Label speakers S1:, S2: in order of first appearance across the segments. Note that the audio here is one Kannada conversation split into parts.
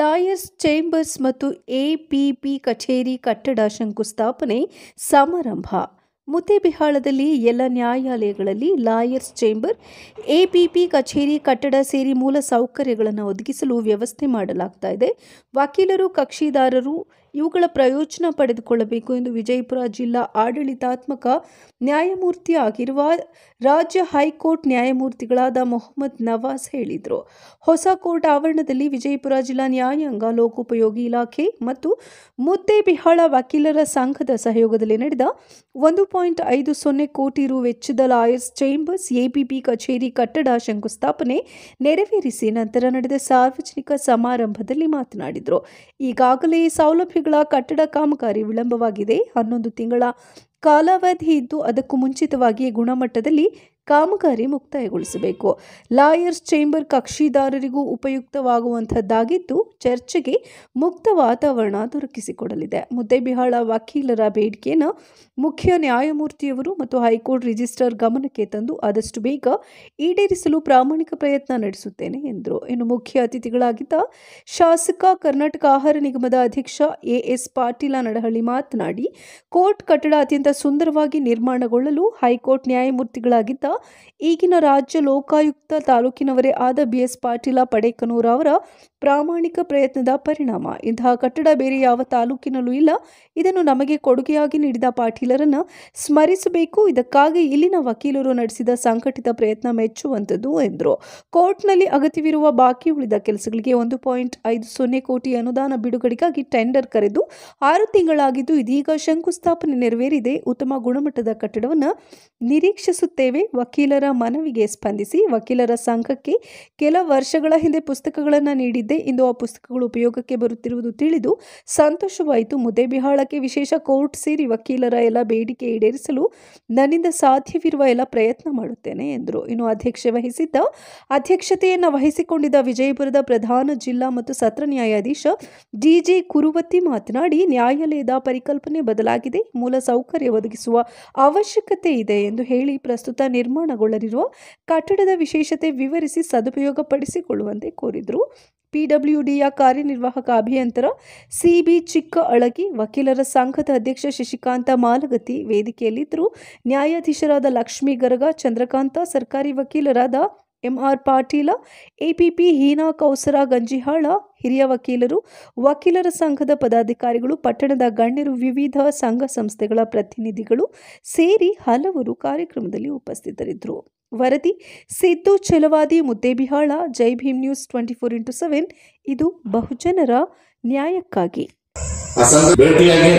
S1: ಲಾಯರ್ಸ್ ಚೇಂಬರ್ಸ್ ಮತ್ತು ಎಪಿಪಿ ಕಚೇರಿ ಕಟ್ಟಡ ಶಂಕುಸ್ಥಾಪನೆ ಸಮಾರಂಭ ಮುದ್ದೇಬಿಹಾಳದಲ್ಲಿ ಎಲ್ಲ ನ್ಯಾಯಾಲಯಗಳಲ್ಲಿ ಲಾಯರ್ಸ್ ಚೇಂಬರ್ ಎಪಿಪಿ ಕಚೇರಿ ಕಟ್ಟಡ ಸೇರಿ ಮೂಲ ಸೌಕರ್ಯಗಳನ್ನು ಒದಗಿಸಲು ವ್ಯವಸ್ಥೆ ಮಾಡಲಾಗ್ತಾ ಇದೆ ವಕೀಲರು ಕಕ್ಷಿದಾರರು ಇವುಗಳ ಪ್ರಯೋಜನ ಪಡೆದುಕೊಳ್ಳಬೇಕು ಎಂದು ವಿಜಯಪುರ ಜಿಲ್ಲಾ ಆಡಳಿತಾತ್ಮಕ ನ್ಯಾಯಮೂರ್ತಿ ಆಗಿರುವ ರಾಜ್ಯ ಹೈಕೋರ್ಟ್ ನ್ಯಾಯಮೂರ್ತಿಗಳಾದ ಮೊಹಮ್ಮದ್ ನವಾಜ್ ಹೇಳಿದರು ಹೊಸ ಕೋರ್ಟ್ ಆವರಣದಲ್ಲಿ ವಿಜಯಪುರ ಜಿಲ್ಲಾ ನ್ಯಾಯಾಂಗ ಲೋಕೋಪಯೋಗಿ ಇಲಾಖೆ ಮತ್ತು ಮುದ್ದೇಬಿಹಾಳ ವಕೀಲರ ಸಂಘದ ಸಹಯೋಗದಲ್ಲಿ ನಡೆದ ಒಂದು ಪಾಯಿಂಟ್ ಐದು ಸೊನ್ನೆ ಕೋಟಿ ರು ವೆಚ್ಚದ ಲಾಯರ್ಸ್ ಚೇಂಬರ್ಸ್ ಎಪಿಪಿ ಕಚೇರಿ ಕಟ್ಟಡ ಶಂಕುಸ್ಥಾಪನೆ ನೆರವೇರಿಸಿ ನಂತರ ನಡೆದ ಸಾರ್ವಜನಿಕ ಸಮಾರಂಭದಲ್ಲಿ ಮಾತನಾಡಿದರು ಈಗಾಗಲೇ ಈ ಸೌಲಭ್ಯಗಳ ಕಟ್ಟಡ ಕಾಮಗಾರಿ ವಿಳಂಬವಾಗಿದೆ ಹನ್ನೊಂದು ತಿಂಗಳ ಕಾಲಾವಧಿ ಇದ್ದು ಅದಕ್ಕೂ ಮುಂಚಿತವಾಗಿ ಗುಣಮಟ್ಟದಲ್ಲಿ ಕಾಮಗಾರಿ ಮುಕ್ತಾಯಗೊಳಿಸಬೇಕು ಲಾಯರ್ಸ್ ಚೇಂಬರ್ ಕಕ್ಷಿದಾರರಿಗೂ ಉಪಯುಕ್ತವಾಗುವಂಥದ್ದಾಗಿದ್ದು ಚರ್ಚೆಗೆ ಮುಕ್ತ ವಾತಾವರಣ ದೊರಕಿಸಿಕೊಡಲಿದೆ ಮುದ್ದೇಬಿಹಾಳ ವಕೀಲರ ಬೇಡಿಕೆಯನ್ನು ಮುಖ್ಯ ನ್ಯಾಯಮೂರ್ತಿಯವರು ಮತ್ತು ಹೈಕೋರ್ಟ್ ರಿಜಿಸ್ಟ್ರಾರ್ ಗಮನಕ್ಕೆ ತಂದು ಆದಷ್ಟು ಬೇಗ ಈಡೇರಿಸಲು ಪ್ರಾಮಾಣಿಕ ಪ್ರಯತ್ನ ನಡೆಸುತ್ತೇನೆ ಎಂದರು ಇನ್ನು ಮುಖ್ಯ ಅತಿಥಿಗಳಾಗಿದ್ದ ಶಾಸಕ ಕರ್ನಾಟಕ ಆಹಾರ ನಿಗಮದ ಅಧ್ಯಕ್ಷ ಎಎಸ್ ಪಾಟೀಲ ನಡಹಳ್ಳಿ ಮಾತನಾಡಿ ಕೋರ್ಟ್ ಕಟ್ಟಡ ಅತ್ಯಂತ ಸುಂದರವಾಗಿ ನಿರ್ಮಾಣಗೊಳ್ಳಲು ಹೈಕೋರ್ಟ್ ನ್ಯಾಯಮೂರ್ತಿಗಳಾಗಿದ್ದ ಈಗಿನ ರಾಜ್ಯ ಲೋಕಾಯುಕ್ತ ತಾಲೂಕಿನವರೇ ಆದ ಬಿಎಸ್ ಪಾಟೀಲ ಪಡೇಕನೂರ ಅವರ ಪ್ರಾಮಾಣಿಕ ಪ್ರಯತ್ನದ ಪರಿಣಾಮ ಇಂತಹ ಕಟ್ಟಡ ಬೇರೆ ಯಾವ ತಾಲೂಕಿನಲ್ಲೂ ಇಲ್ಲ ಇದನ್ನು ನಮಗೆ ಕೊಡುಗೆಯಾಗಿ ನೀಡಿದ ಪಾಟೀಲರನ್ನ ಸ್ಮರಿಸಬೇಕು ಇದಕ್ಕಾಗಿ ಇಲ್ಲಿನ ವಕೀಲರು ನಡೆಸಿದ ಸಂಘಟಿತ ಪ್ರಯತ್ನ ಮೆಚ್ಚುವಂಥದ್ದು ಎಂದರು ಕೋರ್ಟ್ನಲ್ಲಿ ಅಗತ್ಯವಿರುವ ಬಾಕಿ ಉಳಿದ ಕೆಲಸಗಳಿಗೆ ಒಂದು ಪಾಯಿಂಟ್ ಐದು ಸೊನ್ನೆ ಕೋಟಿ ಅನುದಾನ ಬಿಡುಗಡೆಗಾಗಿ ಟೆಂಡರ್ ಕರೆದು ಆರು ತಿಂಗಳಾಗಿದ್ದು ಇದೀಗ ಶಂಕುಸ್ಥಾಪನೆ ನೆರವೇರಿದೆ ಉತ್ತಮ ಗುಣಮಟ್ಟದ ಕಟ್ಟಡವನ್ನು ನಿರೀಕ್ಷಿಸುತ್ತೇವೆ ವಕೀಲರ ಮನವಿಗೆ ಸ್ಪಂದಿಸಿ ವಕೀಲರ ಸಂಘಕ್ಕೆ ಕೆಲ ವರ್ಷಗಳ ಹಿಂದೆ ಪುಸ್ತಕಗಳನ್ನು ನೀಡಿದ್ದೆ ಇಂದು ಆ ಪುಸ್ತಕಗಳು ಉಪಯೋಗಕ್ಕೆ ಬರುತ್ತಿರುವುದು ತಿಳಿದು ಸಂತೋಷವಾಯಿತು ಮುದ್ದೇಬಿಹಾಳಕ್ಕೆ ವಿಶೇಷ ಕೋರ್ಟ್ ಸೇರಿ ವಕೀಲರ ಎಲ್ಲ ಬೇಡಿಕೆ ಈಡೇರಿಸಲು ನನ್ನಿಂದ ಸಾಧ್ಯವಿರುವ ಎಲ್ಲ ಪ್ರಯತ್ನ ಮಾಡುತ್ತೇನೆ ಎಂದರು ಇನ್ನು ಅಧ್ಯಕ್ಷೆ ವಹಿಸಿದ್ದ ಅಧ್ಯಕ್ಷತೆಯನ್ನು ವಹಿಸಿಕೊಂಡಿದ್ದ ವಿಜಯಪುರದ ಪ್ರಧಾನ ಜಿಲ್ಲಾ ಮತ್ತು ಸತ್ರ ನ್ಯಾಯಾಧೀಶ ಡಿಜೆ ಕುರುವತ್ತಿ ಮಾತನಾಡಿ ನ್ಯಾಯಾಲಯದ ಪರಿಕಲ್ಪನೆ ಬದಲಾಗಿದೆ ಮೂಲ ಸೌಕರ್ಯ ಒದಗಿಸುವ ಅವಶ್ಯಕತೆ ಇದೆ ಎಂದು ಹೇಳಿ ಪ್ರಸ್ತುತ ನಿರ್ಮಾಣಗೊಳ್ಳಲಿರುವ ಕಟ್ಟಡದ ವಿಶೇಷತೆ ವಿವರಿಸಿ ಸದುಪಯೋಗ ಪಡಿಸಿಕೊಳ್ಳುವಂತೆ ಕೋರಿದರು ಪಿಡಬ್ಲ್ಯೂಡಿಯ ಕಾರ್ಯನಿರ್ವಾಹಕ ಅಭಿಯಂತರ ಸಿಬಿ ಚಿಕ್ಕ ಅಳಗಿ ವಕೀಲರ ಸಂಘದ ಅಧ್ಯಕ್ಷ ಶಶಿಕಾಂತ ಮಾಲಗತಿ ವೇದಿಕೆಯಲ್ಲಿದ್ದರು ನ್ಯಾಯಾಧೀಶರಾದ ಲಕ್ಷ್ಮೀ ಗರಗ ಚಂದ್ರಕಾಂತ ಸರ್ಕಾರಿ ವಕೀಲರಾದ ಎಂಆರ್ ಪಾಟೀಲ ಎಪಿಪಿ ಹೀನಾ ಕೌಸರ ಗಂಜಿಹಾಳ ಹಿರಿಯ ವಕೀಲರು ವಕೀಲರ ಸಂಘದ ಪದಾಧಿಕಾರಿಗಳು ಪಟ್ಟಣದ ಗಣ್ಯರು ವಿವಿಧ ಸಂಘ ಸಂಸ್ಥೆಗಳ ಪ್ರತಿನಿಧಿಗಳು ಸೇರಿ ಹಲವರು ಕಾರ್ಯಕ್ರಮದಲ್ಲಿ ಉಪಸ್ಥಿತರಿದ್ದರು ವರದಿ Siddu Chalavadi Muddebihal Jai Bhim news twenty four into seven ಇದು ಬಹುಜನರ ನ್ಯಾಯಕ್ಕಾಗಿ
S2: ಆ ಸಂಘ ಭೇಟಿಯಾಗಿ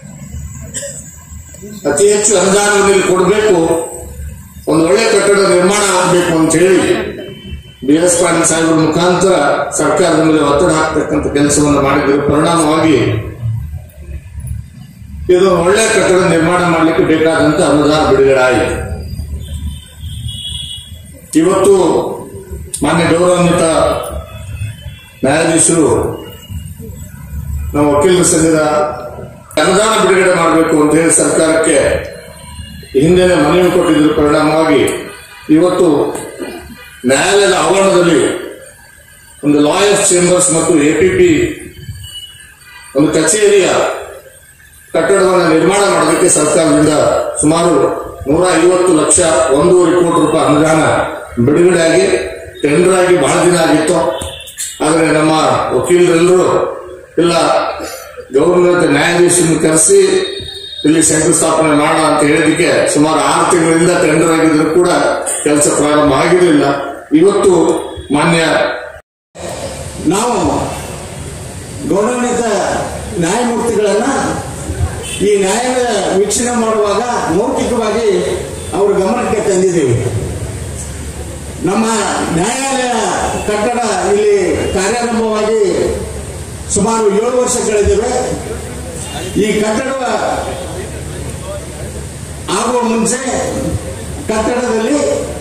S2: ಅತಿ ಹೆಚ್ಚು ಅನುದಾನದಲ್ಲಿ ಕೊಡಬೇಕು ಒಂದು ಒಳ್ಳೆ ಕಟ್ಟಡ ನಿರ್ಮಾಣ ಆಗಬೇಕು ಅಂತ ಹೇಳಿ ಬಿ ಎಸ್ ಪಾಟೀಲ್ ಸಾಹೇಬರ ಮುಖಾಂತರ ಸರ್ಕಾರದ ಮೇಲೆ ಒತ್ತಡ ಹಾಕ್ತಕ್ಕಂಥ ಕೆಲಸವನ್ನು ಮಾಡಿದ್ರು ಪರಿಣಾಮವಾಗಿ ಇದು ಒಳ್ಳೆ ಕಟ್ಟಡ ನಿರ್ಮಾಣ ಮಾಡಲಿಕ್ಕೆ ಬೇಕಾದಂತ ಅನುದಾನ ಬಿಡುಗಡೆ ಆಯಿತು ಇವತ್ತು ಮಾನ್ಯ ಗೌರವಾನ್ವಿತ ನ್ಯಾಯಾಧೀಶರು ನಮ್ಮ ವಕೀಲರ ಸಂಘದ ಅನುದಾನ ಬಿಡುಗಡೆ ಮಾಡಬೇಕು ಅಂತ ಹೇಳಿ ಸರ್ಕಾರಕ್ಕೆ ಹಿಂದೆನೆ ಮನವಿ ಕೊಟ್ಟಿದ್ರ ಪರಿಣಾಮವಾಗಿ ಇವತ್ತು ನ್ಯಾಯಾಲಯದ ಆವರಣದಲ್ಲಿ ಒಂದು ಲಾಯರ್ಸ್ ಚೇಂಬರ್ಸ್ ಮತ್ತು ಎಪಿಪಿ ಒಂದು ಕಚೇರಿಯ ಕಟ್ಟಡವನ್ನು ನಿರ್ಮಾಣ ಮಾಡೋದಕ್ಕೆ ಸರ್ಕಾರದಿಂದ ಸುಮಾರು ನೂರ ಐವತ್ತು ಲಕ್ಷ ಒಂದೂವರೆ ಕೋಟಿ ರೂಪಾಯಿ ಅನುದಾನ ಬಿಡುಗಡೆಯಾಗಿ ಟೆಂಡರ್ ಆಗಿ ಬಹಳ ದಿನ ಆಗಿತ್ತು ಆದರೆ ನಮ್ಮ ವಕೀಲರೆಲ್ಲರೂ ಇಲ್ಲ ಗೌರ್ಮೆಂಟ್ ನ್ಯಾಯಾಧೀಶರನ್ನು ಕರೆಸಿ ಇಲ್ಲಿ ಶಂಕುಸ್ಥಾಪನೆ ಮಾಡ ಅಂತ ಹೇಳಿದಕ್ಕೆ ಸುಮಾರು ಆರು ತಿಂಗಳಿಂದ ಟೆಂಡರ್ ಆಗಿದ್ರು ಕೂಡ ಕೆಲಸ ಪ್ರಾರಂಭ ಆಗಿರಲಿಲ್ಲ ಇವತ್ತು ಮಾನ್ಯ
S3: ನಾವು ಗೌರವಾನ್ವಿತ ನ್ಯಾಯಮೂರ್ತಿಗಳನ್ನ ಈ ನ್ಯಾಯಾಲಯ ವೀಕ್ಷಣೆ ಮಾಡುವಾಗ ಮೌಖಿಕವಾಗಿ ಅವರ ಗಮನಕ್ಕೆ ತಂದಿದ್ದೀವಿ ನಮ್ಮ ನ್ಯಾಯಾಲಯ ಕಟ್ಟಡ ಇಲ್ಲಿ ಕಾರ್ಯಾರಂಭವಾಗಿ ಸುಮಾರು ಏಳು ವರ್ಷ ಕಳೆದಿವೆ ಈ ಕಟ್ಟಡ ಆಗುವ ಮುಂಚೆ ಕಟ್ಟಡದಲ್ಲಿ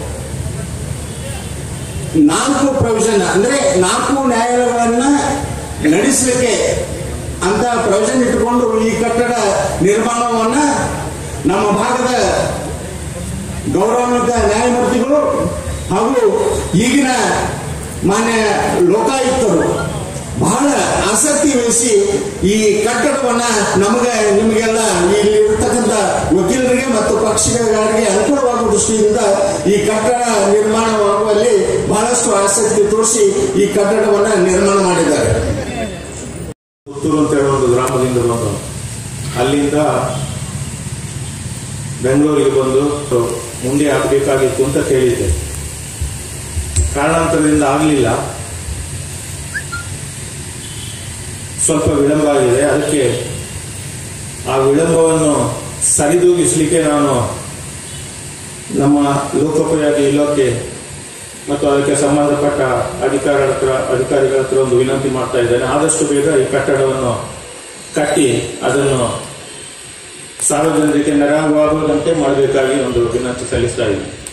S3: ನಾಲ್ಕು ಪ್ರೊವಿಷನ್ ಅಂದ್ರೆ ನಾಲ್ಕು ನ್ಯಾಯಾಲಯಗಳನ್ನ ನಡೆಸಲಿಕ್ಕೆ ಅಂತ ಪ್ರೊವಿಷನ್ ಇಟ್ಟುಕೊಂಡು ಈ ಕಟ್ಟಡ ನಿರ್ಮಾಣವನ್ನ ನಮ್ಮ ಭಾಗದ ಗೌರವಾನ್ವಿತ ನ್ಯಾಯಮೂರ್ತಿಗಳು ಹಾಗೂ ಈಗಿನ ಮಾನ್ಯ ಲೋಕಾಯುಕ್ತರು ಬಹಳ ಆಸಕ್ತಿ ವಹಿಸಿ ಈ ಕಟ್ಟಡವನ್ನ ನಮಗೆ ನಿಮಗೆಲ್ಲ ಇಲ್ಲಿ ಇರತಕ್ಕಂತ ವಕೀಲರಿಗೆ ಮತ್ತು ಪಕ್ಷಗಾರರಿಗೆ ಅನುಕೂಲವಾಗುವ ದೃಷ್ಟಿಯಿಂದ ಈ ಕಟ್ಟಡ ನಿರ್ಮಾಣವಾಗುವಲ್ಲಿ ಬಹಳಷ್ಟು ಆಸಕ್ತಿ ತೋರಿಸಿ ಈ ಕಟ್ಟಡವನ್ನ ನಿರ್ಮಾಣ ಮಾಡಿದ್ದಾರೆ
S4: ಪುತ್ತೂರು ಅಂತ ಹೇಳೋ ಒಂದು ಗ್ರಾಮದಿಂದ ಬಂದು ಅಲ್ಲಿಂದ ಬೆಂಗಳೂರಿಗೆ ಬಂದು ಮುಂದೆ ಆಗಬೇಕಾಗಿತ್ತು ಅಂತ ಕೇಳಿದ್ದೆ ಕಾರಣಾಂತರದಿಂದ ಆಗಲಿಲ್ಲ ಸ್ವಲ್ಪ ವಿಳಂಬ ಆಗಿದೆ ಅದಕ್ಕೆ ಆ ವಿಳಂಬವನ್ನು ಸರಿದೂಗಿಸಲಿಕ್ಕೆ ನಾನು ನಮ್ಮ ಲೋಕೋಪಯೋಗಿ ಇಲಾಖೆ ಮತ್ತು ಅದಕ್ಕೆ ಸಂಬಂಧಪಟ್ಟ ಅಧಿಕಾರಿಗಳ ಹತ್ರ ಅಧಿಕಾರಿಗಳ ಹತ್ರ ಒಂದು ವಿನಂತಿ ಮಾಡ್ತಾ ಇದ್ದೇನೆ ಆದಷ್ಟು ಬೇಗ ಈ ಕಟ್ಟಡವನ್ನು ಕಟ್ಟಿ ಅದನ್ನು ಸಾರ್ವಜನಿಕರಿಗೆ ನೆರವಾಗುವಂತೆ ಮಾಡಬೇಕಾಗಿ ಒಂದು ವಿನಂತಿ ಸಲ್ಲಿಸ್ತಾ ಇದ್ದೀನಿ